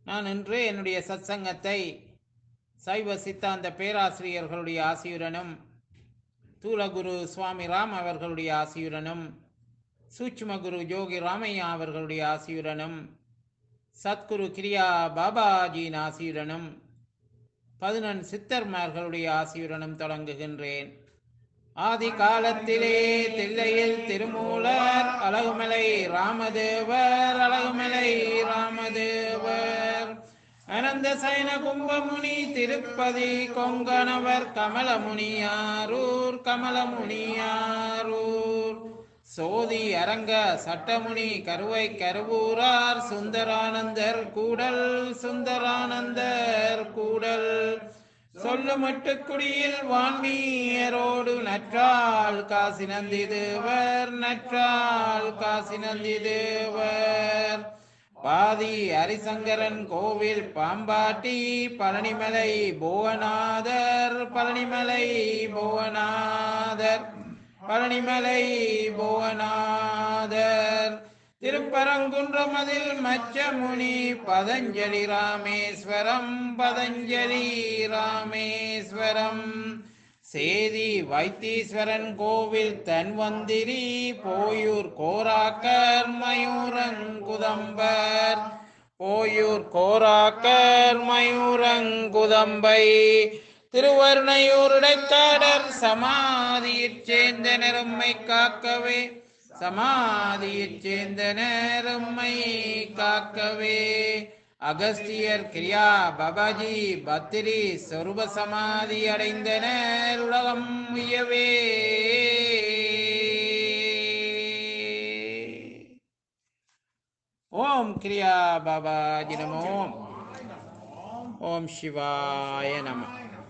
நான் இன்று என்னுடைய சத்சங்கத்தை சைவ சித்தாந்த பேராசிரியர்களுடைய ஆசியுடனும் தூலகுரு சுவாமி ராம் அவர்களுடைய ஆசியுடனும் சூட்சும குரு ஜோகி ராமையா அவர்களுடைய ஆசியுடனும் சத்குரு கிரியா பாபாஜியின் ஆசியுடனும் பதினெண் சித்தர்மார்களுடைய ஆசியுடனும் தொடங்குகின்றேன் ஆதி காலத்திலே தில்லையில் திருமூலர் அழகுமலை ராமதேவர் அழகுமலை ராமதேவர் அனந்த சயன கும்பமுனி திருப்பதி கொங்கணவர் கமலமுனியாரூர் கமலமுனியாரூர் சோதி அரங்க சட்டமுனி கருவை கருவூரார் சுந்தரானந்தர் கூடல் சுந்தரானந்தர் கூடல் சொல்லுமட்டு குடியில் வான்மீயரோடு நற்றால் காசி நந்தி தேவர் நற்றால் காசி நந்தி தேவர் பாதி ஹரிசங்கரன் கோவில் பாம்பாட்டி பழனிமலை புவனாதர் பழனிமலை புவனாதர் பழனிமலை புவனாதர் திருப்பரங்குன்றமதில் மச்சமுனி பதஞ்சலி ராமேஸ்வரம் பதஞ்சலி ராமேஸ்வரம் சேதி வைத்தீஸ்வரன் கோவில் தன்வந்திரி போயூர் கோராக்கர் மயூரங்குதம்பர் போயூர் கோராக்கர் மயூரங்குதம்பை திருவருணையூர் இடைக்காடர் சமாதியைச் சேர்ந்த நெரும்மை காக்கவே சமாதியைச் சேர்ந்த நேரம்மை காக்கவே அகஸ்தியர் கிரியா பபாஜி பத்திரி சொருப சமாதி அடைந்தனர் உலகம் உயவே ஓம் கிரியா பாபாஜி நமோ ஓம் சிவாய நம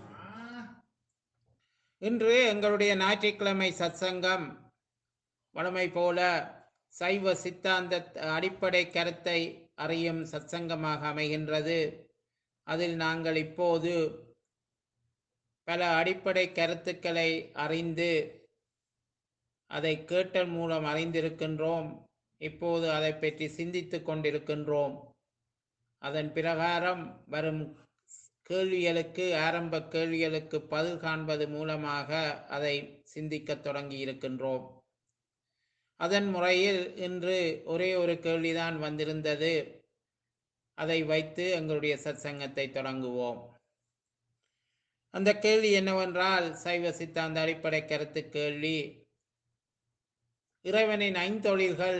இன்று எங்களுடைய ஞாயிற்றுக்கிழமை சத்சங்கம் வழமை போல சைவ சித்தாந்த அடிப்படை கருத்தை அறியும் சத்சங்கமாக அமைகின்றது அதில் நாங்கள் இப்போது பல அடிப்படை கருத்துக்களை அறிந்து அதை கேட்டல் மூலம் அறிந்திருக்கின்றோம் இப்போது அதை பற்றி சிந்தித்து கொண்டிருக்கின்றோம் அதன் பிரகாரம் வரும் கேள்விகளுக்கு ஆரம்ப கேள்விகளுக்கு பதில் காண்பது மூலமாக அதை சிந்திக்கத் தொடங்கி இருக்கின்றோம் அதன் முறையில் இன்று ஒரே ஒரு கேள்விதான் வந்திருந்தது அதை வைத்து எங்களுடைய சத்சங்கத்தை தொடங்குவோம் அந்த கேள்வி என்னவென்றால் சைவ சித்தாந்த அடிப்படை கருத்து கேள்வி இறைவனின் ஐந்தொழில்கள்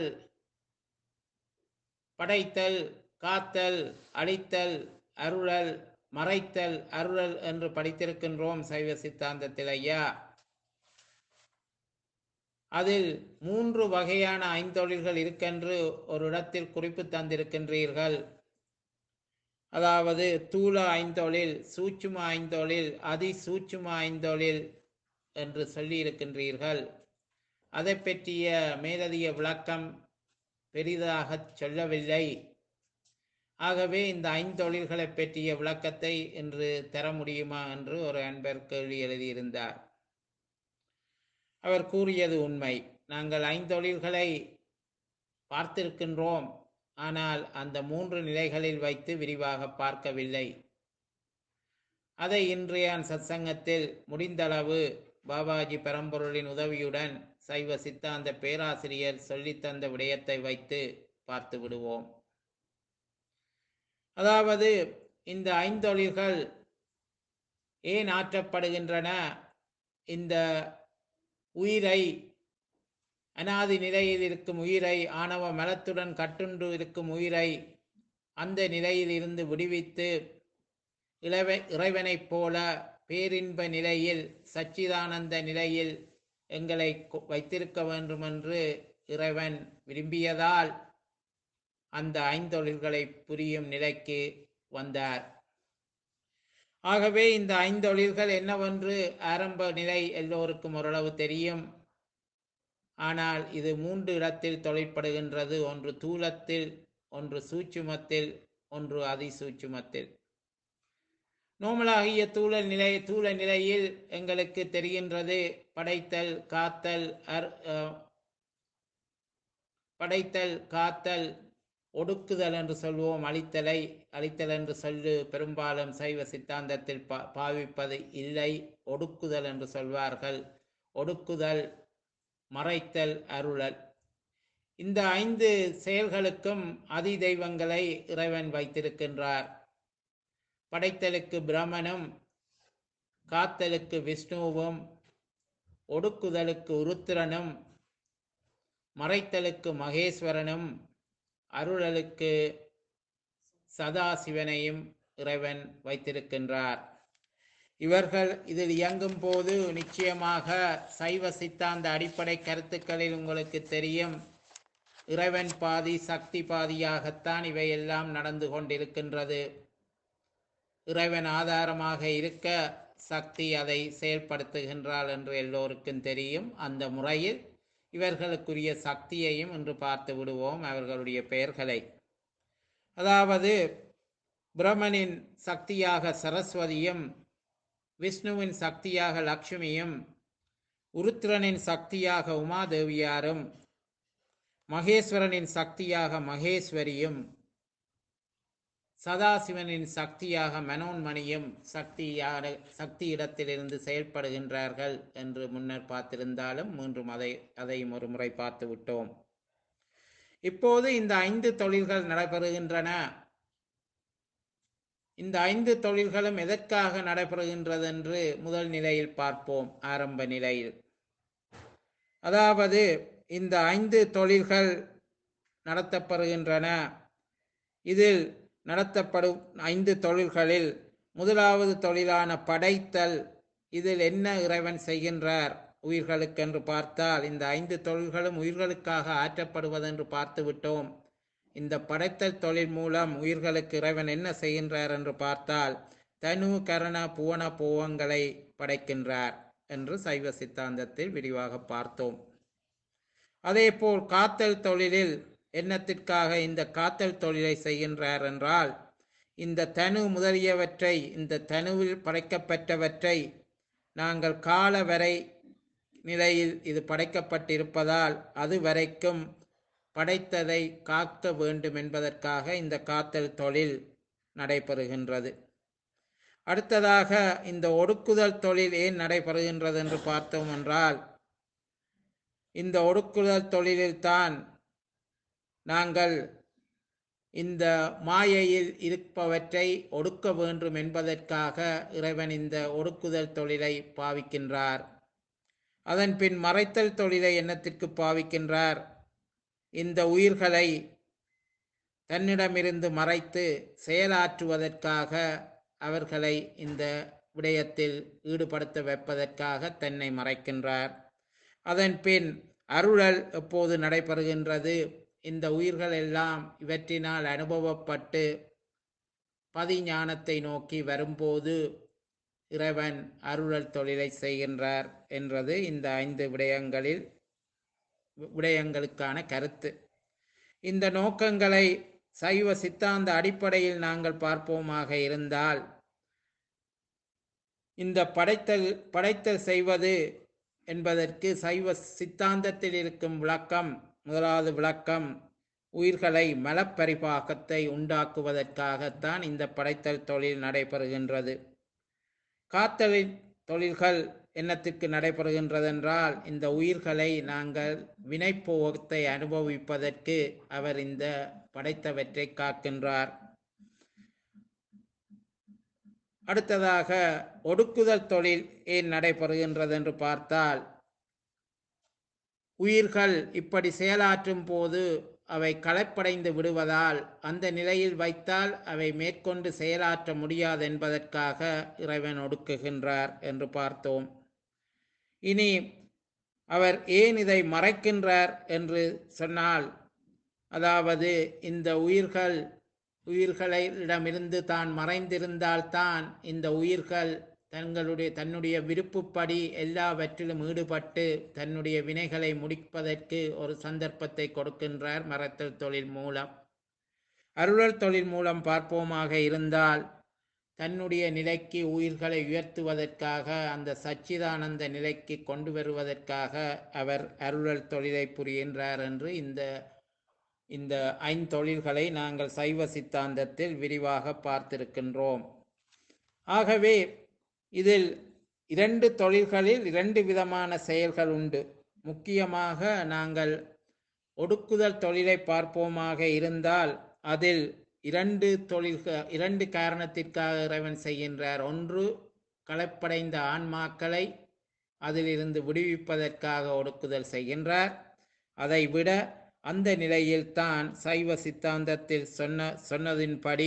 படைத்தல் காத்தல் அழித்தல் அருளல் மறைத்தல் அருளல் என்று படித்திருக்கின்றோம் சைவ சித்தாந்தத்தில் ஐயா அதில் மூன்று வகையான ஐந்தொழில்கள் இருக்கென்று ஒரு இடத்தில் குறிப்பு தந்திருக்கின்றீர்கள் அதாவது தூள ஐந்தொழில் சூட்சும ஐந்தொழில் அதி சூட்சும ஐந்தொழில் என்று சொல்லியிருக்கின்றீர்கள் அதை பற்றிய மேலதிக விளக்கம் பெரிதாக சொல்லவில்லை ஆகவே இந்த ஐந்தொழில்களை பற்றிய விளக்கத்தை இன்று தர முடியுமா என்று ஒரு அன்பர் கேள்வி எழுதியிருந்தார் அவர் கூறியது உண்மை நாங்கள் ஐந்தொழில்களை பார்த்திருக்கின்றோம் ஆனால் அந்த மூன்று நிலைகளில் வைத்து விரிவாக பார்க்கவில்லை அதை இன்றைய சத்சங்கத்தில் முடிந்தளவு பாபாஜி பரம்பொருளின் உதவியுடன் சைவ சித்தாந்த பேராசிரியர் சொல்லித்தந்த விடயத்தை வைத்து பார்த்து விடுவோம் அதாவது இந்த ஐந்தொழில்கள் ஏன் ஆற்றப்படுகின்றன இந்த உயிரை அனாதி நிலையில் இருக்கும் உயிரை ஆணவ மலத்துடன் கட்டுண்டு இருக்கும் உயிரை அந்த நிலையில் இருந்து விடுவித்து இளவை இறைவனைப் போல பேரின்ப நிலையில் சச்சிதானந்த நிலையில் எங்களை வைத்திருக்க வேண்டும் என்று இறைவன் விரும்பியதால் அந்த ஐந்தொழில்களை புரியும் நிலைக்கு வந்தார் ஆகவே இந்த ஐந்தொழில்கள் என்னவென்று ஆரம்ப நிலை எல்லோருக்கும் ஓரளவு தெரியும் ஆனால் இது மூன்று இடத்தில் தொழிற்படுகின்றது ஒன்று தூலத்தில் ஒன்று சூட்சுமத்தில் ஒன்று அதிசூட்சுமத்தில் நோமலாகிய தூளல் நிலை தூள நிலையில் எங்களுக்கு தெரிகின்றது படைத்தல் காத்தல் அர் அஹ், படைத்தல் காத்தல் ஒடுக்குதல் என்று சொல்வோம் அழித்தலை அழித்தல் என்று சொல்லு பெரும்பாலும் சைவ சித்தாந்தத்தில் பா பாவிப்பது இல்லை ஒடுக்குதல் என்று சொல்வார்கள் ஒடுக்குதல் மறைத்தல் அருளல் இந்த ஐந்து செயல்களுக்கும் அதி தெய்வங்களை இறைவன் வைத்திருக்கின்றார் படைத்தலுக்கு பிரமனும் காத்தலுக்கு விஷ்ணுவும் ஒடுக்குதலுக்கு உருத்திரனும் மறைத்தலுக்கு மகேஸ்வரனும் அருளலுக்கு சதாசிவனையும் இறைவன் வைத்திருக்கின்றார் இவர்கள் இதில் இயங்கும் போது நிச்சயமாக சைவ சித்தாந்த அடிப்படை கருத்துக்களில் உங்களுக்கு தெரியும் இறைவன் பாதி சக்தி பாதியாகத்தான் இவையெல்லாம் நடந்து கொண்டிருக்கின்றது இறைவன் ஆதாரமாக இருக்க சக்தி அதை செயல்படுத்துகின்றாள் என்று எல்லோருக்கும் தெரியும் அந்த முறையில் இவர்களுக்குரிய சக்தியையும் இன்று பார்த்து விடுவோம் அவர்களுடைய பெயர்களை அதாவது பிரம்மனின் சக்தியாக சரஸ்வதியும் விஷ்ணுவின் சக்தியாக லக்ஷ்மியும் உருத்திரனின் சக்தியாக உமாதேவியாரும் மகேஸ்வரனின் சக்தியாக மகேஸ்வரியும் சதாசிவனின் சக்தியாக மனோன்மணியும் சக்தியான சக்தி இடத்திலிருந்து செயல்படுகின்றார்கள் என்று முன்னர் பார்த்திருந்தாலும் மீண்டும் அதை அதையும் ஒரு முறை பார்த்து விட்டோம் இப்போது இந்த ஐந்து தொழில்கள் நடைபெறுகின்றன இந்த ஐந்து தொழில்களும் எதற்காக நடைபெறுகின்றது என்று முதல் நிலையில் பார்ப்போம் ஆரம்ப நிலையில் அதாவது இந்த ஐந்து தொழில்கள் நடத்தப்படுகின்றன இதில் நடத்தப்படும் ஐந்து தொழில்களில் முதலாவது தொழிலான படைத்தல் இதில் என்ன இறைவன் செய்கின்றார் உயிர்களுக்கு என்று பார்த்தால் இந்த ஐந்து தொழில்களும் உயிர்களுக்காக ஆற்றப்படுவதென்று பார்த்து விட்டோம் இந்த படைத்தல் தொழில் மூலம் உயிர்களுக்கு இறைவன் என்ன செய்கின்றார் என்று பார்த்தால் தனு கரண புவன பூவங்களை படைக்கின்றார் என்று சைவ சித்தாந்தத்தில் விரிவாக பார்த்தோம் அதேபோல் காத்தல் தொழிலில் என்னத்திற்காக இந்த காத்தல் தொழிலை செய்கின்றார் என்றால் இந்த தனு முதலியவற்றை இந்த தனுவில் படைக்கப்பட்டவற்றை நாங்கள் கால வரை நிலையில் இது படைக்கப்பட்டிருப்பதால் அது வரைக்கும் படைத்ததை காக்க வேண்டும் என்பதற்காக இந்த காத்தல் தொழில் நடைபெறுகின்றது அடுத்ததாக இந்த ஒடுக்குதல் தொழில் ஏன் நடைபெறுகின்றது என்று பார்த்தோம் என்றால் இந்த ஒடுக்குதல் தொழிலில்தான் நாங்கள் இந்த மாயையில் இருப்பவற்றை ஒடுக்க வேண்டும் என்பதற்காக இறைவன் இந்த ஒடுக்குதல் தொழிலை பாவிக்கின்றார் அதன் பின் மறைத்தல் தொழிலை எண்ணத்திற்கு பாவிக்கின்றார் இந்த உயிர்களை தன்னிடமிருந்து மறைத்து செயலாற்றுவதற்காக அவர்களை இந்த விடயத்தில் ஈடுபடுத்த வைப்பதற்காக தன்னை மறைக்கின்றார் அதன் பின் அருளல் எப்போது நடைபெறுகின்றது இந்த உயிர்கள் எல்லாம் இவற்றினால் அனுபவப்பட்டு பதிஞானத்தை நோக்கி வரும்போது இறைவன் அருளல் தொழிலை செய்கின்றார் என்றது இந்த ஐந்து விடயங்களில் விடயங்களுக்கான கருத்து இந்த நோக்கங்களை சைவ சித்தாந்த அடிப்படையில் நாங்கள் பார்ப்போமாக இருந்தால் இந்த படைத்தல் படைத்தல் செய்வது என்பதற்கு சைவ சித்தாந்தத்தில் இருக்கும் விளக்கம் முதலாவது விளக்கம் உயிர்களை மலப்பரிபாகத்தை உண்டாக்குவதற்காகத்தான் இந்த படைத்தல் தொழில் நடைபெறுகின்றது காத்தலின் தொழில்கள் என்னத்திற்கு நடைபெறுகின்றதென்றால் இந்த உயிர்களை நாங்கள் வினைப்போகத்தை அனுபவிப்பதற்கு அவர் இந்த படைத்தவற்றை காக்கின்றார் அடுத்ததாக ஒடுக்குதல் தொழில் ஏன் நடைபெறுகின்றது என்று பார்த்தால் உயிர்கள் இப்படி செயலாற்றும் போது அவை களைப்படைந்து விடுவதால் அந்த நிலையில் வைத்தால் அவை மேற்கொண்டு செயலாற்ற முடியாது என்பதற்காக இறைவன் ஒடுக்குகின்றார் என்று பார்த்தோம் இனி அவர் ஏன் இதை மறைக்கின்றார் என்று சொன்னால் அதாவது இந்த உயிர்கள் உயிர்களிடமிருந்து தான் மறைந்திருந்தால்தான் இந்த உயிர்கள் தங்களுடைய தன்னுடைய விருப்புப்படி எல்லாவற்றிலும் ஈடுபட்டு தன்னுடைய வினைகளை முடிப்பதற்கு ஒரு சந்தர்ப்பத்தை கொடுக்கின்றார் மறைத்தல் தொழில் மூலம் அருளல் தொழில் மூலம் பார்ப்போமாக இருந்தால் தன்னுடைய நிலைக்கு உயிர்களை உயர்த்துவதற்காக அந்த சச்சிதானந்த நிலைக்கு கொண்டு வருவதற்காக அவர் அருளல் தொழிலை புரிகின்றார் என்று இந்த இந்த ஐந்தொழில்களை நாங்கள் சைவ சித்தாந்தத்தில் விரிவாக பார்த்திருக்கின்றோம் ஆகவே இதில் இரண்டு தொழில்களில் இரண்டு விதமான செயல்கள் உண்டு முக்கியமாக நாங்கள் ஒடுக்குதல் தொழிலை பார்ப்போமாக இருந்தால் அதில் இரண்டு தொழில்கள் இரண்டு காரணத்திற்காக இறைவன் செய்கின்றார் ஒன்று களைப்படைந்த ஆன்மாக்களை அதிலிருந்து விடுவிப்பதற்காக ஒடுக்குதல் செய்கின்றார் அதை விட அந்த நிலையில்தான் சைவ சித்தாந்தத்தில் சொன்ன சொன்னதின்படி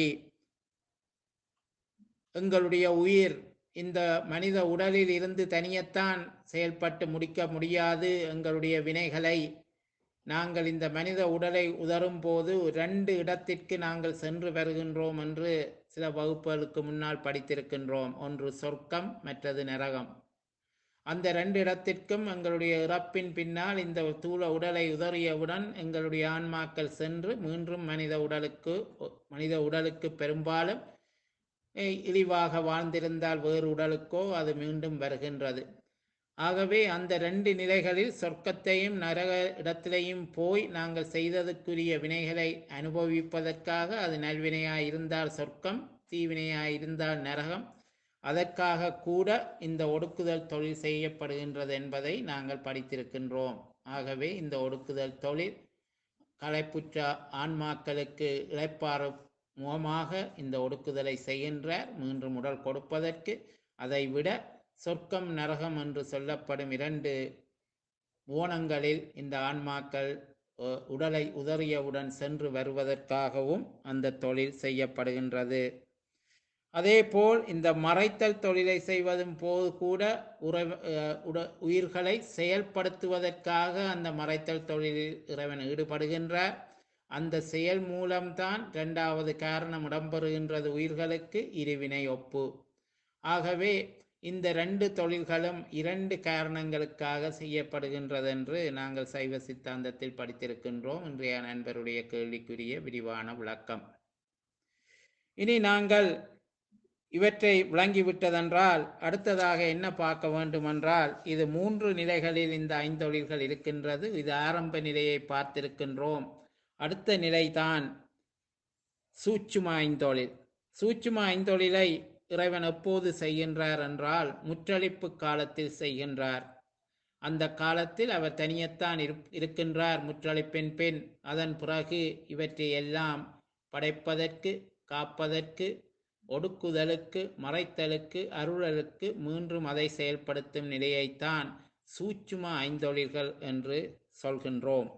எங்களுடைய உயிர் இந்த மனித உடலில் இருந்து தனியத்தான் செயல்பட்டு முடிக்க முடியாது எங்களுடைய வினைகளை நாங்கள் இந்த மனித உடலை உதரும் போது ரெண்டு இடத்திற்கு நாங்கள் சென்று வருகின்றோம் என்று சில வகுப்புகளுக்கு முன்னால் படித்திருக்கின்றோம் ஒன்று சொர்க்கம் மற்றது நரகம் அந்த ரெண்டு இடத்திற்கும் எங்களுடைய இறப்பின் பின்னால் இந்த தூள உடலை உதறியவுடன் எங்களுடைய ஆன்மாக்கள் சென்று மீண்டும் மனித உடலுக்கு மனித உடலுக்கு பெரும்பாலும் அஹ், இழிவாக வாழ்ந்திருந்தால் வேறு உடலுக்கோ அது மீண்டும் வருகின்றது ஆகவே அந்த ரெண்டு நிலைகளில் சொர்க்கத்தையும் நரக இடத்திலையும் போய் நாங்கள் செய்ததற்குரிய வினைகளை அனுபவிப்பதற்காக அது நல்வினையாய் இருந்தால் சொர்க்கம் தீவினையாய் இருந்தால் நரகம் அதற்காக கூட இந்த ஒடுக்குதல் தொழில் செய்யப்படுகின்றது என்பதை நாங்கள் படித்திருக்கின்றோம் ஆகவே இந்த ஒடுக்குதல் தொழில் களைப்புற்ற ஆன்மாக்களுக்கு இழைப்பாறு முகமாக இந்த ஒடுக்குதலை செய்கின்றார் மீண்டும் உடல் கொடுப்பதற்கு அதை விட சொர்க்கம் நரகம் என்று சொல்லப்படும் இரண்டு ஓணங்களில் இந்த ஆன்மாக்கள் அஹ், உடலை உதறியவுடன் சென்று வருவதற்காகவும் அந்த தொழில் செய்யப்படுகின்றது அதேபோல் இந்த மறைத்தல் தொழிலை செய்வதும் போது கூட உற அஹ், உட உயிர்களை செயல்படுத்துவதற்காக அந்த மறைத்தல் தொழிலில் இறைவன் ஈடுபடுகின்றார் அந்த செயல் மூலம்தான் இரண்டாவது காரணம் இடம்பெறுகின்றது உயிர்களுக்கு இருவினை ஒப்பு ஆகவே இந்த ரெண்டு தொழில்களும் இரண்டு காரணங்களுக்காக செய்யப்படுகின்றது என்று நாங்கள் சைவ சித்தாந்தத்தில் படித்திருக்கின்றோம் இன்றைய நண்பருடைய கேள்விக்குரிய விரிவான விளக்கம் இனி நாங்கள் இவற்றை விளங்கிவிட்டதென்றால் அடுத்ததாக என்ன பார்க்க வேண்டுமென்றால் இது மூன்று நிலைகளில் இந்த ஐந்தொழில்கள் இருக்கின்றது இது ஆரம்ப நிலையை பார்த்திருக்கின்றோம் அடுத்த நிலைதான் சூட்சும ஐந்தொழில் சூட்சும ஐந்தொழிலை இறைவன் எப்போது செய்கின்றார் என்றால் முற்றளிப்பு காலத்தில் செய்கின்றார் அந்த காலத்தில் அவர் தனியத்தான் இருப்- இருக்கின்றார் முற்றளிப்பின் பின் அதன் பிறகு இவற்றை எல்லாம் படைப்பதற்கு காப்பதற்கு ஒடுக்குதலுக்கு மறைத்தலுக்கு அருளலுக்கு மீண்டும் அதை செயல்படுத்தும் நிலையைத்தான் சூட்சும ஐந்தொழில்கள் என்று சொல்கின்றோம்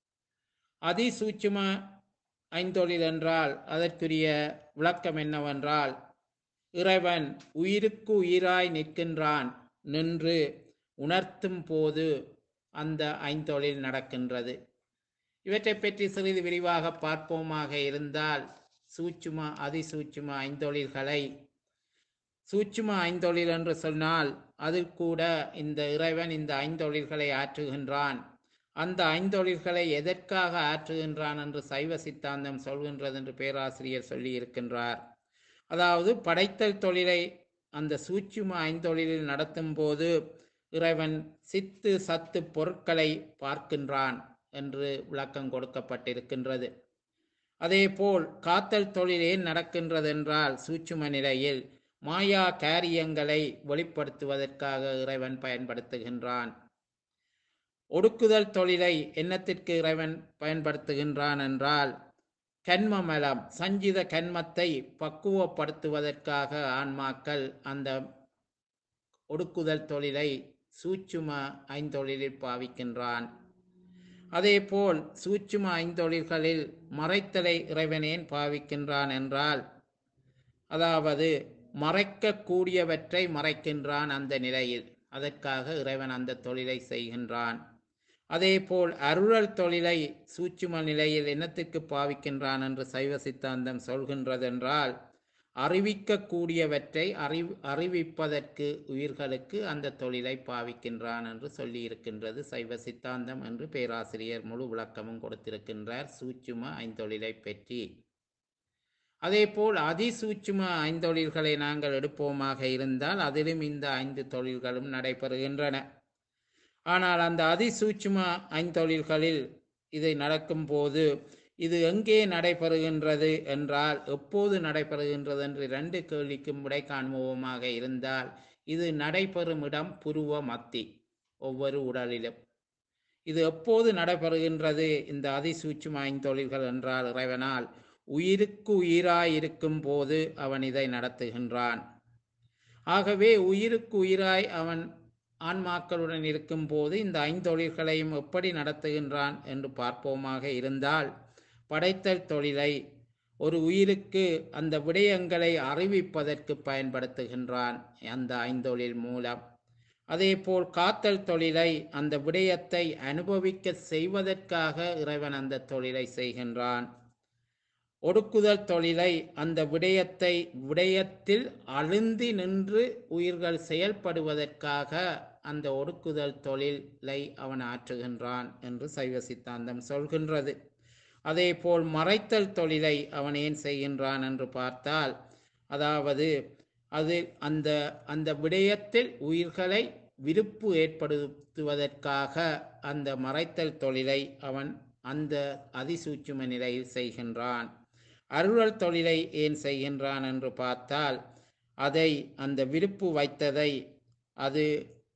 அதிசூட்சும ஐந்தொழில் என்றால் அதற்குரிய விளக்கம் என்னவென்றால் இறைவன் உயிருக்கு உயிராய் நிற்கின்றான் நின்று உணர்த்தும் போது அந்த ஐந்தொழில் நடக்கின்றது இவற்றை பற்றி சிறிது விரிவாக பார்ப்போமாக இருந்தால் சூட்சும அதிசூட்சும ஐந்தொழில்களை சூட்சும ஐந்தொழில் என்று சொன்னால் அதில் கூட இந்த இறைவன் இந்த ஐந்தொழில்களை ஆற்றுகின்றான் அந்த ஐந்தொழில்களை எதற்காக ஆற்றுகின்றான் என்று சைவ சித்தாந்தம் சொல்கின்றது என்று பேராசிரியர் சொல்லி இருக்கின்றார் அதாவது படைத்தல் தொழிலை அந்த சூட்சும ஐந்தொழிலில் நடத்தும் போது இறைவன் சித்து சத்து பொருட்களை பார்க்கின்றான் என்று விளக்கம் கொடுக்கப்பட்டிருக்கின்றது அதேபோல் காத்தல் தொழில் ஏன் நடக்கின்றது என்றால் சூட்சும நிலையில் மாயா காரியங்களை வெளிப்படுத்துவதற்காக இறைவன் பயன்படுத்துகின்றான் ஒடுக்குதல் தொழிலை என்னத்திற்கு இறைவன் பயன்படுத்துகின்றான் என்றால் கண்மமலம் சஞ்சித கண்மத்தை பக்குவப்படுத்துவதற்காக ஆன்மாக்கள் அந்த ஒடுக்குதல் தொழிலை சூட்சும ஐந்தொழிலில் பாவிக்கின்றான் அதேபோல் சூட்சும ஐந்தொழில்களில் மறைத்தலை இறைவனேன் பாவிக்கின்றான் என்றால் அதாவது மறைக்கக்கூடியவற்றை மறைக்கின்றான் அந்த நிலையில் அதற்காக இறைவன் அந்த தொழிலை செய்கின்றான் அதேபோல் அருளல் தொழிலை சூட்சும நிலையில் என்னத்திற்கு பாவிக்கின்றான் என்று சைவ சித்தாந்தம் சொல்கின்றதென்றால் அறிவிக்கக்கூடியவற்றை அறிவு அறிவிப்பதற்கு உயிர்களுக்கு அந்த தொழிலை பாவிக்கின்றான் என்று சொல்லியிருக்கின்றது சைவ சித்தாந்தம் என்று பேராசிரியர் முழு விளக்கமும் கொடுத்திருக்கின்றார் சூட்சும ஐந்தொழிலை பற்றி அதேபோல் அதிசூட்சும ஐந்தொழில்களை நாங்கள் எடுப்போமாக இருந்தால் அதிலும் இந்த ஐந்து தொழில்களும் நடைபெறுகின்றன ஆனால் அந்த அதிசூட்சும ஐந்தொழில்களில் இது நடக்கும்போது இது எங்கே நடைபெறுகின்றது என்றால் எப்போது நடைபெறுகின்றது என்று ரெண்டு கேள்விக்கும் விடை காண்போமாக இருந்தால் இது நடைபெறும் இடம் புருவ மத்தி ஒவ்வொரு உடலிலும் இது எப்போது நடைபெறுகின்றது இந்த அதிசூட்சும ஐந்தொழில்கள் என்றால் இறைவனால் உயிருக்கு உயிராயிருக்கும் போது அவன் இதை நடத்துகின்றான் ஆகவே உயிருக்கு உயிராய் அவன் ஆன்மாக்களுடன் இருக்கும் போது இந்த ஐந்தொழில்களையும் எப்படி நடத்துகின்றான் என்று பார்ப்போமாக இருந்தால் படைத்தல் தொழிலை ஒரு உயிருக்கு அந்த விடயங்களை அறிவிப்பதற்கு பயன்படுத்துகின்றான் அந்த ஐந்தொழில் மூலம் அதேபோல் காத்தல் தொழிலை அந்த விடயத்தை அனுபவிக்க செய்வதற்காக இறைவன் அந்த தொழிலை செய்கின்றான் ஒடுக்குதல் தொழிலை அந்த விடயத்தை விடயத்தில் அழுந்தி நின்று உயிர்கள் செயல்படுவதற்காக அந்த ஒடுக்குதல் தொழிலை அவன் ஆற்றுகின்றான் என்று சைவ சித்தாந்தம் சொல்கின்றது அதேபோல் மறைத்தல் தொழிலை அவன் ஏன் செய்கின்றான் என்று பார்த்தால் அதாவது அது அந்த அந்த விடயத்தில் உயிர்களை விருப்பு ஏற்படுத்துவதற்காக அந்த மறைத்தல் தொழிலை அவன் அந்த அதிசூட்சும நிலையில் செய்கின்றான் அருளல் தொழிலை ஏன் செய்கின்றான் என்று பார்த்தால் அதை அந்த விருப்பு வைத்ததை அது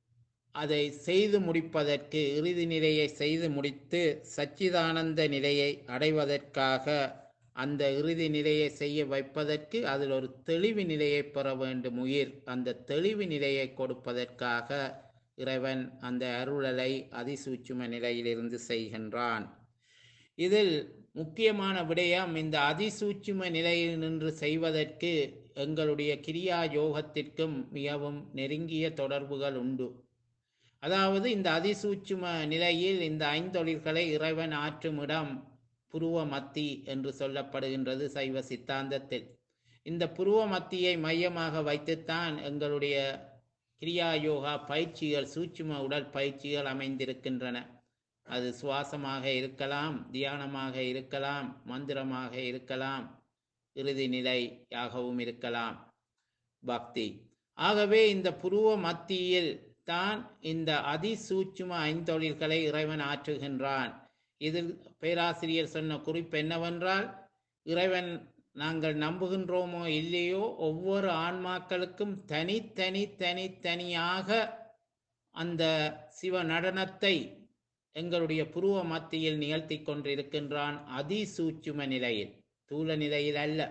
அதை செய்து முடிப்பதற்கு இறுதி நிலையை செய்து முடித்து சச்சிதானந்த நிலையை அடைவதற்காக அந்த இறுதி நிலையை செய்ய வைப்பதற்கு அதில் ஒரு தெளிவு நிலையை பெற வேண்டும் உயிர் அந்த தெளிவு நிலையை கொடுப்பதற்காக இறைவன் அந்த அருளலை அதிசூட்சும நிலையிலிருந்து செய்கின்றான் இதில் முக்கியமான விடயம் இந்த அதிசூட்சும நிலையில் நின்று செய்வதற்கு எங்களுடைய கிரியா யோகத்திற்கும் மிகவும் நெருங்கிய தொடர்புகள் உண்டு அதாவது இந்த அதிசூட்சும நிலையில் இந்த ஐந்தொழில்களை இறைவன் ஆற்றும் இடம் புருவ மத்தி என்று சொல்லப்படுகின்றது சைவ சித்தாந்தத்தில் இந்த புருவ மத்தியை மையமாக வைத்துத்தான் எங்களுடைய கிரியா யோகா பயிற்சிகள் சூட்சும உடல் பயிற்சிகள் அமைந்திருக்கின்றன அது சுவாசமாக இருக்கலாம் தியானமாக இருக்கலாம் மந்திரமாக இருக்கலாம் இறுதி நிலையாகவும் இருக்கலாம் பக்தி ஆகவே இந்த புருவ மத்தியில் தான் இந்த அதிசூட்சும ஐந்தொழில்களை இறைவன் ஆற்றுகின்றான் இதில் பேராசிரியர் சொன்ன குறிப்பு என்னவென்றால் இறைவன் நாங்கள் நம்புகின்றோமோ இல்லையோ ஒவ்வொரு ஆன்மாக்களுக்கும் தனித்தனி தனித்தனியாக அந்த சிவ நடனத்தை எங்களுடைய புருவ மத்தியில் நிகழ்த்தி கொண்டிருக்கின்றான் அதிசூட்சும நிலையில் தூல நிலையில் அல்ல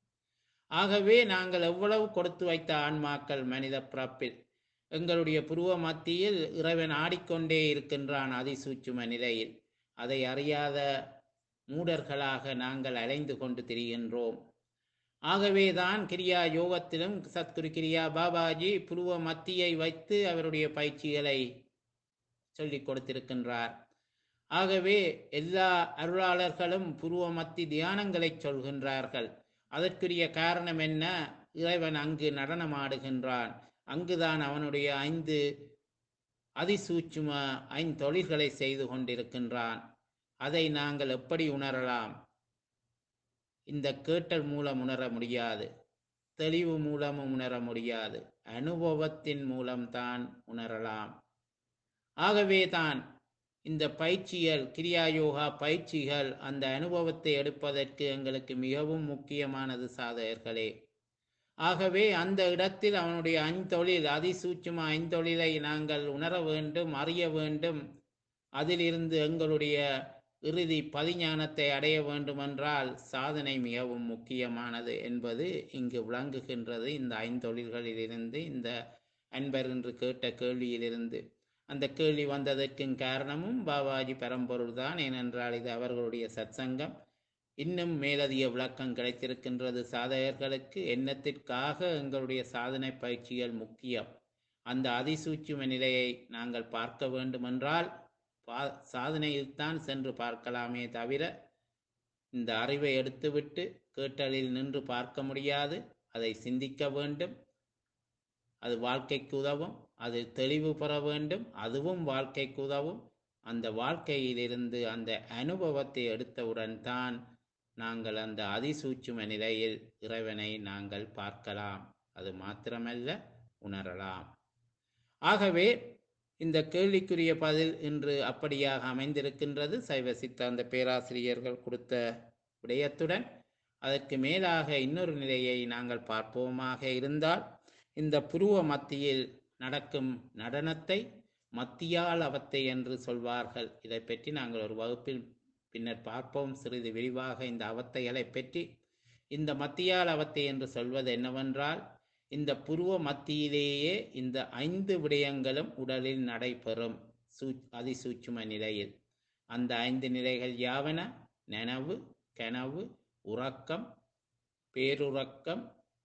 ஆகவே நாங்கள் எவ்வளவு கொடுத்து வைத்த ஆன்மாக்கள் மனித பிறப்பில் எங்களுடைய புருவ மத்தியில் இறைவன் ஆடிக்கொண்டே இருக்கின்றான் அதிசூட்சும நிலையில் அதை அறியாத மூடர்களாக நாங்கள் அலைந்து கொண்டு திரிகின்றோம் ஆகவேதான் கிரியா யோகத்திலும் சத்குரு கிரியா பாபாஜி புருவ மத்தியை வைத்து அவருடைய பயிற்சிகளை சொல்லிக் கொடுத்திருக்கின்றார் ஆகவே எல்லா அருளாளர்களும் புருவ மத்தி தியானங்களை சொல்கின்றார்கள் அதற்குரிய காரணம் என்ன இறைவன் அங்கு நடனமாடுகின்றான் அங்குதான் அவனுடைய ஐந்து அதிசூட்சும ஐந்தொழில்களை செய்து கொண்டிருக்கின்றான் அதை நாங்கள் எப்படி உணரலாம் இந்த கேட்டல் மூலம் உணர முடியாது தெளிவு மூலமும் உணர முடியாது அனுபவத்தின் மூலம்தான் உணரலாம் ஆகவே தான் இந்த பயிற்சிகள் கிரியா யோகா பயிற்சிகள் அந்த அனுபவத்தை எடுப்பதற்கு எங்களுக்கு மிகவும் முக்கியமானது சாதகர்களே ஆகவே அந்த இடத்தில் அவனுடைய ஐந்தொழில் அதிசூட்சும ஐந்தொழிலை நாங்கள் உணர வேண்டும் அறிய வேண்டும் அதிலிருந்து எங்களுடைய இறுதி பதிஞானத்தை அடைய வேண்டுமென்றால் சாதனை மிகவும் முக்கியமானது என்பது இங்கு விளங்குகின்றது இந்த ஐந்தொழில்களிலிருந்து இந்த அன்பர் என்று கேட்ட கேள்வியிலிருந்து அந்த கேள்வி வந்ததற்கும் காரணமும் பாபாஜி பரம்பொருள் தான் ஏனென்றால் இது அவர்களுடைய சத்சங்கம் இன்னும் மேலதிக விளக்கம் கிடைத்திருக்கின்றது சாதகர்களுக்கு எண்ணத்திற்காக எங்களுடைய சாதனை பயிற்சிகள் முக்கியம் அந்த அதிசூட்சும நிலையை நாங்கள் பார்க்க வேண்டுமென்றால் பா சாதனையில்தான் சென்று பார்க்கலாமே தவிர இந்த அறிவை எடுத்துவிட்டு கேட்டலில் நின்று பார்க்க முடியாது அதை சிந்திக்க வேண்டும் அது வாழ்க்கைக்கு உதவும் அது தெளிவு பெற வேண்டும் அதுவும் வாழ்க்கைக்கு உதவும் அந்த வாழ்க்கையிலிருந்து அந்த அனுபவத்தை எடுத்தவுடன் தான் நாங்கள் அந்த அதிசூட்சும நிலையில் இறைவனை நாங்கள் பார்க்கலாம் அது மாத்திரமல்ல உணரலாம் ஆகவே இந்த கேள்விக்குரிய பதில் இன்று அப்படியாக அமைந்திருக்கின்றது சைவ சித்தாந்த பேராசிரியர்கள் கொடுத்த விடயத்துடன் அதற்கு மேலாக இன்னொரு நிலையை நாங்கள் பார்ப்போமாக இருந்தால் இந்த புருவ மத்தியில் நடக்கும் நடனத்தை மத்தியால் அவத்தை என்று சொல்வார்கள் இதை பற்றி நாங்கள் ஒரு வகுப்பில் பின்னர் பார்ப்போம் சிறிது விரிவாக இந்த அவத்தைகளை பற்றி இந்த மத்தியால் அவத்தை என்று சொல்வது என்னவென்றால் இந்த புருவ மத்தியிலேயே இந்த ஐந்து விடயங்களும் உடலில் நடைபெறும் சூ அதிசூட்சும நிலையில் அந்த ஐந்து நிலைகள் யாவன நனவு கனவு உறக்கம் பேருறக்கம்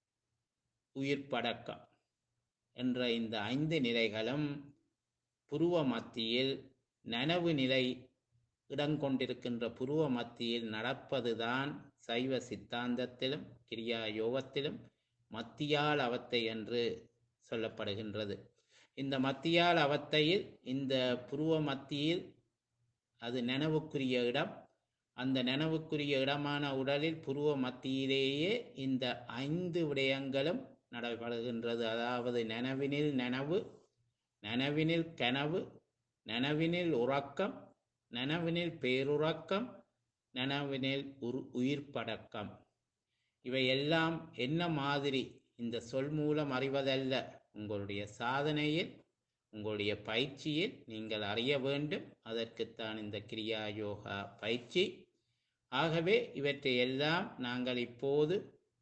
உயிர்ப்படக்கம் என்ற இந்த ஐந்து நிலைகளும் புருவ மத்தியில் நனவு நிலை இடங்கொண்டிருக்கின்ற புருவ மத்தியில் நடப்பதுதான் சைவ சித்தாந்தத்திலும் கிரியா யோகத்திலும் மத்தியால் அவத்தை என்று சொல்லப்படுகின்றது இந்த மத்தியால் அவத்தையில் இந்த புருவ மத்தியில் அது நனவுக்குரிய இடம் அந்த நனவுக்குரிய இடமான உடலில் புருவ மத்தியிலேயே இந்த ஐந்து விடயங்களும் நடைபெறுகின்றது அதாவது நனவினில் நனவு நனவினில் கனவு நனவினில் உறக்கம் நனவினில் பேருறக்கம் நனவினில் உரு உயிர்ப்படக்கம் இவை எல்லாம் என்ன மாதிரி இந்த சொல் மூலம் அறிவதல்ல உங்களுடைய சாதனையில் உங்களுடைய பயிற்சியில் நீங்கள் அறிய வேண்டும் அதற்குத்தான் இந்த கிரியா யோகா பயிற்சி ஆகவே இவற்றை எல்லாம் நாங்கள் இப்போது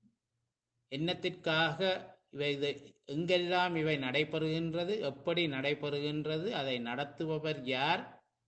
எண்ணத்திற்காக இவை இது எங்கெல்லாம் இவை நடைபெறுகின்றது எப்படி நடைபெறுகின்றது அதை நடத்துபவர் யார்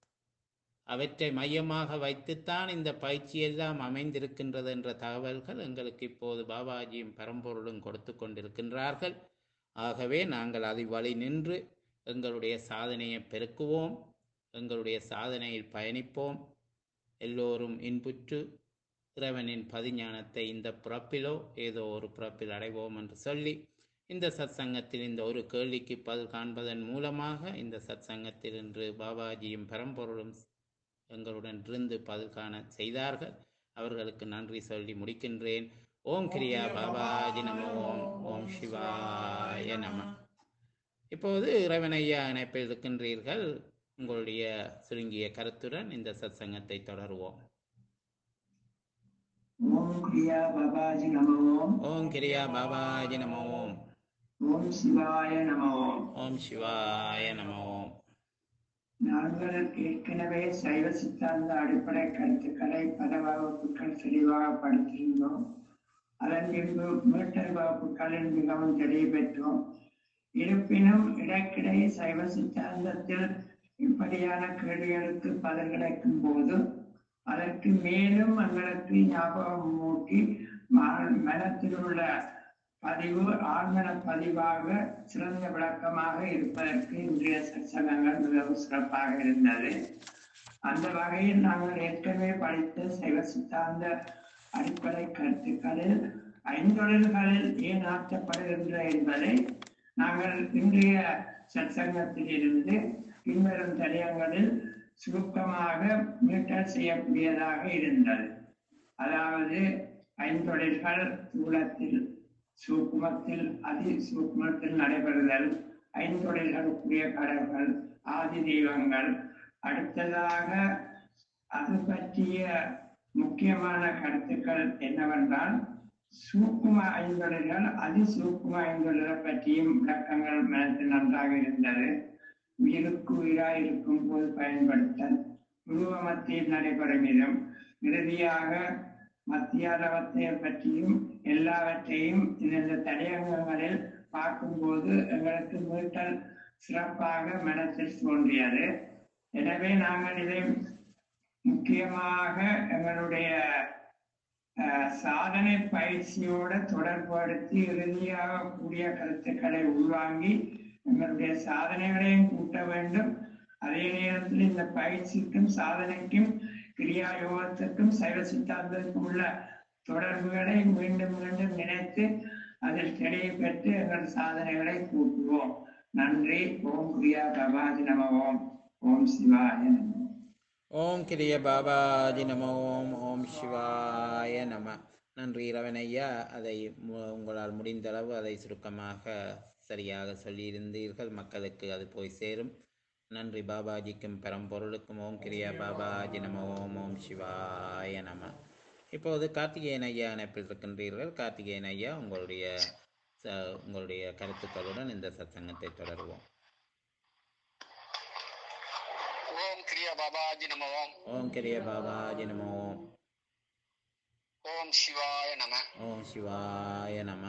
அவற்றை மையமாக வைத்துத்தான் இந்த பயிற்சி எல்லாம் அமைந்திருக்கின்றது என்ற தகவல்கள் எங்களுக்கு இப்போது பாபாஜியும் பரம்பொருளும் கொடுத்து கொண்டிருக்கின்றார்கள் ஆகவே நாங்கள் அதை வழி நின்று எங்களுடைய சாதனையை பெருக்குவோம் எங்களுடைய சாதனையில் பயணிப்போம் எல்லோரும் இன்புற்று இறைவனின் பதிஞானத்தை இந்த பிறப்பிலோ ஏதோ ஒரு பிறப்பில் அடைவோம் என்று சொல்லி இந்த சத்சங்கத்தில் இந்த ஒரு கேள்விக்கு பதில் காண்பதன் மூலமாக இந்த சத்சங்கத்தில் இன்று பாபாஜியும் பரம்பொருளும் எங்களுடன் இருந்து பதில் காண செய்தார்கள் அவர்களுக்கு நன்றி சொல்லி முடிக்கின்றேன் ஓம் கிரியா பாபாஜி நம ஓம் ஓம் சிவாய நம இப்போது இறைவனையா இணைப்பில் இருக்கின்றீர்கள் உங்களுடைய சுருங்கிய கருத்துடன் இந்த சத்சங்கத்தை தொடருவோம் ஓம் கிரியா பாபாஜி நம ஓம் ஓம் கிரியா பாபாஜி நம ஓம் ஓம் சிவாய நம ஓம் ஓம் சிவாய நம ஓம் நாங்கள் ஏற்கனவே சைவ சித்தாந்த அடிப்படை கருத்துக்களை பல வகுப்புகள் தெளிவாக படித்திருந்தோம் அதன் பின்பு மீட்டர் வகுப்புகளில் மிகவும் தெளிவு பெற்றோம் இருப்பினும் இடைக்கிடையே சைவ சித்தாந்தத்தில் இப்படியான கேள்விகளுக்கு பதில் கிடைக்கும் போது அதற்கு மேலும் எங்களுக்கு ஞாபகம் மூட்டி ம- மனத்தில் உள்ள பதிவு ஆழ்மன பதிவாக சிறந்த விளக்கமாக இருப்பதற்கு இன்றைய சத்சங்கங்கள் மிகவும் சிறப்பாக இருந்தது அந்த வகையில் நாங்கள் ஏற்கனவே படித்த சைவ சித்தாந்த அடிப்படை கருத்துக்களில் ஐந்தொழில்களில் ஏன் ஆற்றப்படுகின்ற என்பதை நாங்கள் இன்றைய சத்சங்கத்தில் இருந்து பின்வரும் தடயங்களில் சுருக்கமாக மீட்டல் செய்யக்கூடியதாக இருந்தது அதாவது ஐந்தொழில்கள் தூளத்தில் சூக்குமத்தில் அதி சூக்குமத்தில் நடைபெறுதல் ஐந்தொழில்களுக்குரிய கடவுள்கள் ஆதி தெய்வங்கள் அடுத்ததாக அது பற்றிய முக்கியமான கருத்துக்கள் என்னவென்றால் சூக்கும ஐந்தொழில்கள் அதி சூக்கும ஐந்தொழில்கள் பற்றியும் விளக்கங்கள் மனத்தில் நன்றாக இருந்தது உயிருக்கு உயிராய் இருக்கும் போது பயன்படுத்தல் உருவ மத்தியில் நடைபெறும் விதம் இறுதியாக மத்தியாரவத்தை பற்றியும் எல்லாவற்றையும் இந்த தடையங்கங்களில் பார்க்கும்போது எங்களுக்கு மீட்டல் சிறப்பாக மனத்தில் தோன்றியது எனவே நாங்கள் இதை முக்கியமாக எங்களுடைய அஹ், சாதனை பயிற்சியோடு தொடர்புபடுத்தி இறுதியாக கூடிய கருத்துக்களை உள்வாங்கி எங்களுடைய சாதனைகளையும் கூட்ட வேண்டும் அதே நேரத்தில் இந்த பயிற்சிக்கும் சாதனைக்கும் கிரியா யோகத்திற்கும் சைவ சித்தாந்தத்திற்கும் உள்ள தொடர்புகளை மீண்டும் மீண்டும் நினைத்து அதில் தெளிவு பெற்று எங்கள் சாதனைகளை கூட்டுவோம் நன்றி ஓம் கிரியா பபாஜி நம ஓம் ஓம் சிவாய நம ஓம் கிரிய பாபாஜி நம ஓம் ஓம் சிவாய நம நன்றி ரவணையா அதை மு- உங்களால் முடிந்தளவு அதை சுருக்கமாக சரியாக சொல்லியிருந்தீர்கள் மக்களுக்கு அது போய் சேரும் நன்றி பாபாஜிக்கும் பரம்பொருளுக்கும் ஓம் கிரியா பாபாஜி நம ஓம் ஓம் சிவாய நம இப்போது கார்த்திகேயன் ஐயா இணைப்பில் இருக்கின்றீர்கள் கார்த்திகேயன் ஐயா உங்களுடைய ச- உங்களுடைய கருத்துக்களுடன் இந்த சத்சங்கத்தை தொடருவோம் ஓம் கிரியா பாபாஜி நம ஓம் ஓம் கிரிய பாபாஜி நம ஓம் ஓம் சிவாய நம ஓம் சிவாய நம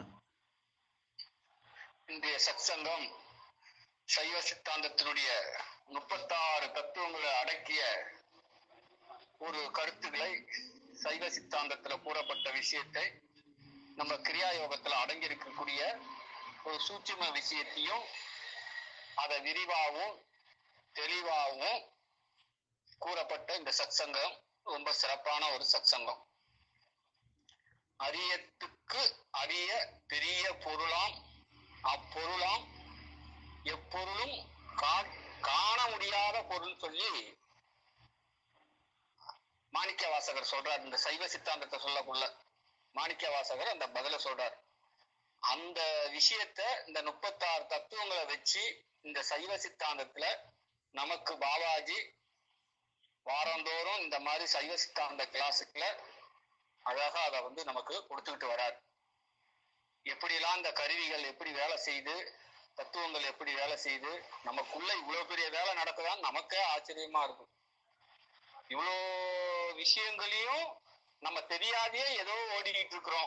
இன்றைய சத்சங்கம் சைவ சித்தாந்தத்தினுடைய முப்பத்தாறு தத்துவங்களை அடக்கிய ஒரு கருத்துக்களை சைவ சித்தாந்தத்துல கூறப்பட்ட விஷயத்தை நம்ம கிரியா யோகத்துல அடங்கி இருக்கக்கூடிய ஒரு சூட்சும விஷயத்தையும் அதை விரிவாகவும் தெளிவாகவும் கூறப்பட்ட இந்த சத்சங்கம் ரொம்ப சிறப்பான ஒரு சத்சங்கம் அரியத்துக்கு அரிய பெரிய பொருளாம் அப்பொருளாம் எப்பொருளும் கா- காண முடியாத பொருள் சொல்லி மாணிக்க வாசகர் சொல்றார் இந்த சைவ சித்தாந்தத்தை சொல்லக்குள்ள மாணிக்க வாசகர் அந்த பதில சொல்றார் அந்த விஷயத்த இந்த முப்பத்தாறு தத்துவங்களை வச்சு இந்த சைவ சித்தாந்தத்துல நமக்கு பாபாஜி வாரந்தோறும் இந்த மாதிரி சைவ சித்தாந்த கிளாஸுக்குள்ள அழகா அதை வந்து நமக்கு கொடுத்துக்கிட்டு வரார் எப்படிலாம் இந்த கருவிகள் எப்படி வேலை செய்து தத்துவங்கள் எப்படி வேலை செய்து நமக்குள்ள இவ்வளவு பெரிய வேலை நடக்குதான்னு நமக்கே ஆச்சரியமா இருக்கும் இவ்வளோ விஷயங்களையும் நம்ம தெரியாதே ஏதோ ஓடிக்கிட்டு இருக்கிறோம்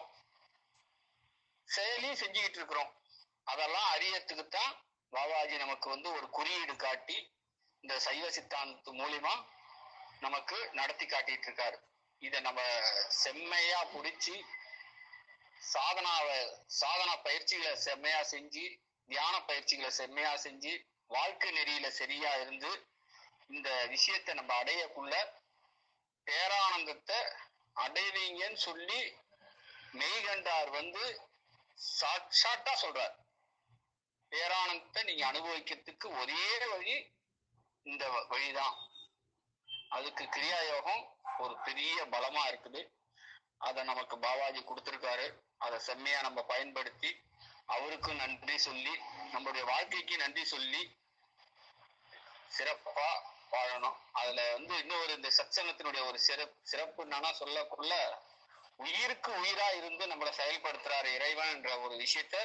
செயலையும் செஞ்சுக்கிட்டு இருக்கிறோம் அதெல்லாம் அறியத்துக்கு தான் பாபாஜி நமக்கு வந்து ஒரு குறியீடு காட்டி இந்த சைவ சித்தாந்தத்து மூலியமா நமக்கு நடத்தி காட்டிட்டு இருக்காரு இத நம்ம செம்மையா புடிச்சு சாதனாவை சாதனா பயிற்சிகளை செம்மையா செஞ்சு தியான பயிற்சிகளை செம்மையா செஞ்சு வாழ்க்கை நெறியில சரியா இருந்து இந்த விஷயத்தை நம்ம அடையக்குள்ள பேரானந்தத்தை அடைவீங்கன்னு சொல்லி மெய்கண்டார் வந்து சாட்சாட்டா சொல்றார் பேரானந்தத்தை நீங்க அனுபவிக்கிறதுக்கு ஒரே வழி இந்த வ- வழிதான் அதுக்கு கிரியா யோகம் ஒரு பெரிய பலமா இருக்குது அதை நமக்கு பாபாஜி கொடுத்திருக்காரு அதை செம்மையா நம்ம பயன்படுத்தி அவருக்கும் நன்றி சொல்லி நம்மளுடைய வாழ்க்கைக்கு நன்றி சொல்லி சிறப்பா வாழணும் அதுல வந்து இன்னொரு இந்த சத்சங்கத்தினுடைய ஒரு சிறப்பு சிறப்பு என்னன்னா சொல்லக்குள்ள உயிருக்கு உயிரா இருந்து நம்மளை செயல்படுத்துறாரு இறைவன் என்ற ஒரு விஷயத்த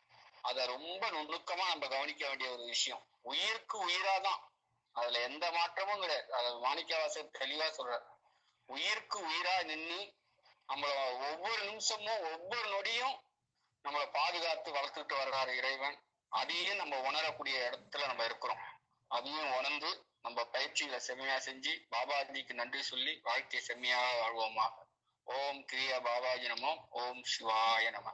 அத ரொம்ப நுணுக்கமா நம்ம கவனிக்க வேண்டிய ஒரு விஷயம் உயிருக்கு உயிரா தான் அதுல எந்த மாற்றமும் கிடையாது அதை மாணிக்கவாசர் தெளிவா சொல்றார் உயிருக்கு உயிரா நின்னு நம்மள ஒவ்வொரு நிமிஷமும் ஒவ்வொரு நொடியும் நம்மளை பாதுகாத்து வளர்த்துட்டு வர்றாரு இறைவன் அதையும் நம்ம உணரக்கூடிய இடத்துல நம்ம இருக்கிறோம் அதையும் உணர்ந்து நம்ம பயிற்சிகளை செம்மையா செஞ்சு பாபாஜிக்கு நன்றி சொல்லி வாழ்க்கையை செம்மையாக வாழ்வோமா ஓம் கிரியா பாபாஜி நமோ ஓம் சிவாய நம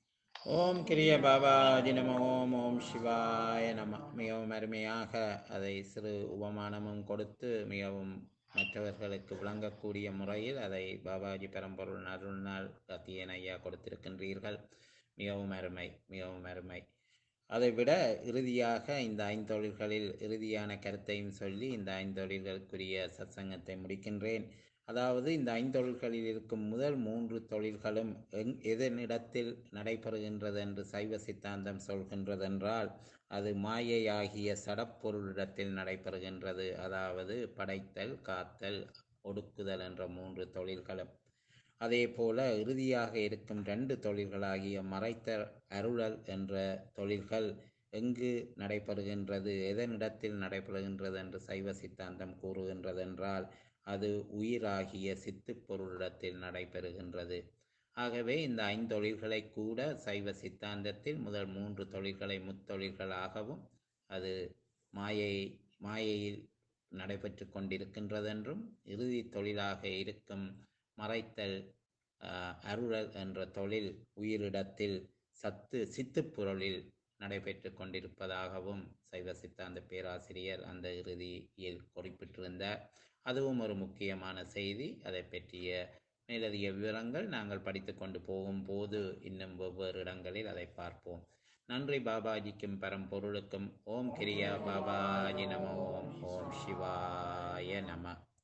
ஓம் கிரிய பாபாஜி நம ஓம் ஓம் சிவாய நம மிகவும் அருமையாக அதை சிறு உபமானமும் கொடுத்து மிகவும் மற்றவர்களுக்கு விளங்கக்கூடிய முறையில் அதை பாபாஜி பரம்பொருள் அருள்நாள் கத்தியன் ஐயா கொடுத்திருக்கின்றீர்கள் மிகவும் அருமை மிகவும் அருமை அதைவிட இறுதியாக இந்த ஐந்தொழில்களில் இறுதியான கருத்தையும் சொல்லி இந்த ஐந்தொழில்களுக்குரிய சத்சங்கத்தை முடிக்கின்றேன் அதாவது இந்த ஐந்தொழில்களில் இருக்கும் முதல் மூன்று தொழில்களும் எங் எதனிடத்தில் நடைபெறுகின்றது என்று சைவ சித்தாந்தம் சொல்கின்றதென்றால் அது மாயையாகிய சடப்பொருளிடத்தில் நடைபெறுகின்றது அதாவது படைத்தல் காத்தல் ஒடுக்குதல் என்ற மூன்று தொழில்களும் அதே போல இறுதியாக இருக்கும் ரெண்டு தொழில்களாகிய மறைத்தல் அருளல் என்ற தொழில்கள் எங்கு நடைபெறுகின்றது எதனிடத்தில் நடைபெறுகின்றது என்று சைவ சித்தாந்தம் கூறுகின்றதென்றால் அது உயிராகிய சித்துப் பொருளிடத்தில் நடைபெறுகின்றது ஆகவே இந்த ஐந்தொழில்களை கூட சைவ சித்தாந்தத்தில் முதல் மூன்று தொழில்களை முத்தொழில்களாகவும் அது மாயை மாயையில் நடைபெற்று கொண்டிருக்கின்றதென்றும் இறுதி தொழிலாக இருக்கும் மறைத்தல் ஆஹ், அருளல் என்ற தொழில் உயிரிடத்தில் சத்து சித்துப்பொருளில் நடைபெற்று கொண்டிருப்பதாகவும் சைவ சித்தாந்த பேராசிரியர் அந்த இறுதியில் குறிப்பிட்டிருந்தார் அதுவும் ஒரு முக்கியமான செய்தி அதை பற்றிய மேலதிக விவரங்கள் நாங்கள் படித்து கொண்டு போகும்போது இன்னும் வெவ்வேறு இடங்களில் அதை பார்ப்போம் நன்றி பாபாஜிக்கும் பரம்பொருளுக்கும் ஓம் கிரியா பாபாஜி நம ஓம் ஓம் சிவாய நம